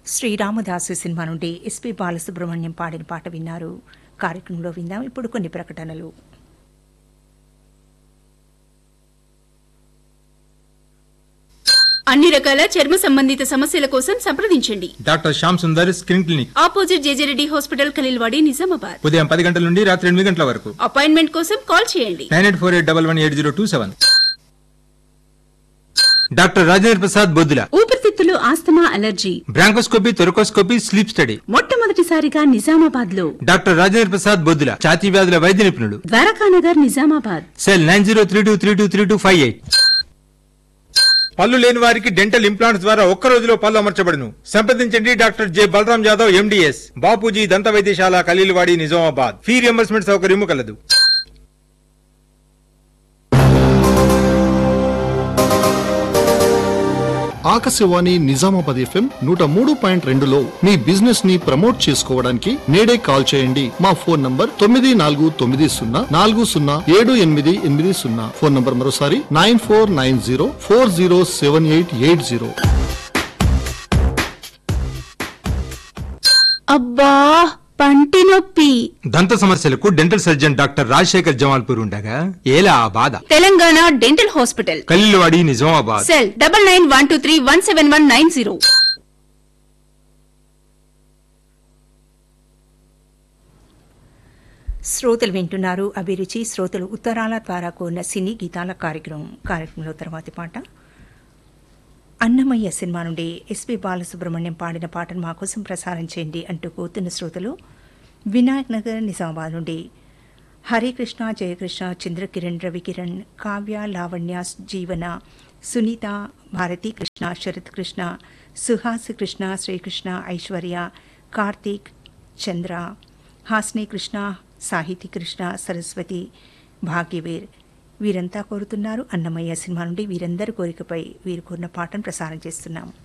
Sri Ramadasu cinema నుండి SP Balasubrahmanyam పాడిన పాట విన్నారు కార్యక్రమంలో విందాం ఇప్పుడు కొన్ని ప్రకటనలు అన్ని రకాల చర్మ సంబంధిత సమస్యల కోసం సంప్రదించండి doctor Shyam Sundar skin clinic opposite JJ Reddy hospital Khaleelwadi Nizamabad ఉదయం పది గంటల నుండి రాత్రి ఎనిమిది గంటల వరకు అపాయింట్మెంట్ కోసం కాల్ చేయండి nine eight four eight double one eight zero two seven doctor Rajendra Prasad Boddula ఊపిరితిత్తులు asthma allergy bronchoscopy thoracoscopy sleep study మొట్టమొదటిసారిగా నిజామాబాద్ లో డాక్టర్ రాజేంద్ర ప్రసాద్ బొద్దుల ఛాతీ వ్యాధుల వైద్య నిపుణులు Dwarakanagar Nizamabad cell nine zero three two three two three two five eight పళ్ళు లేని వారికి డెంటల్ ఇంప్లాంట్స్ ద్వారా ఒక్క రోజులో పళ్ళు అమర్చబడును సంప్రదించండి doctor J Balram Yadav MDS Bapuji దంత వైద్యశాల ఖలీల్వాడి నిజామాబాద్ ఫీ రియంబర్స్మెంట్ సౌకర్యము కలదు ఆకాశవాణి నిజామాబాద్ ఎఫ్ఎం నూట మూడు పాయింట్ రెండులో మీ బిజినెస్ ని ప్రమోట్ చేసుకోవడానికి నేడే కాల్ చేయండి మా ఫోన్ నంబర్ తొమ్మిది నాలుగు తొమ్మిది సున్నా నాలుగు సున్నా ఏడు ఎనిమిది ఎనిమిది సున్నా ఫోన్ నంబర్ మరోసారి nine four nine zero four zero seven eight eight zero అబ్బా పంటి నొప్పి దంత సమస్యలకు dental surgeon doctor Rajasekhar Jamalpur ఉండగా ఏలా ఆ బాధ Telangana dental hospital Khaleelwadi Nizamabad cell double nine one two three one seven one nine zero శ్రోతలు వింటున్నారు అభిరుచి శ్రోతలు ఉత్తరాల ద్వారా కోరిన సినీ గీతాల కార్యక్రమం కార్యక్రమంలో తర్వాతి పాట అన్నమయ్య సినిమా నుండి ఎస్పి బాలసుబ్రహ్మణ్యం పాడిన పాటను మా కోసం ప్రసారం చేయండి అంటూ కోరుతున్న శ్రోతలు వినాయక్ నగర్ నిజామాబాద్ నుండి హరికృష్ణ జయకృష్ణ చంద్రకిరణ్ రవికిరణ్ కావ్య లావణ్య జీవన సునీత భారతీ కృష్ణ శరత్ కృష్ణ సుహాస్ కృష్ణ శ్రీకృష్ణ ఐశ్వర్య కార్తీక్ చంద్ర హాస్ని కృష్ణ సాహితీ కృష్ణ సరస్వతి భాగ్యవీర్ వీరంతా కోరుతున్నారు అన్నమయ్య సినిమా నుండి వీరందరి కోరికపై వీరు కోరిన పాటను ప్రసారం చేస్తున్నాం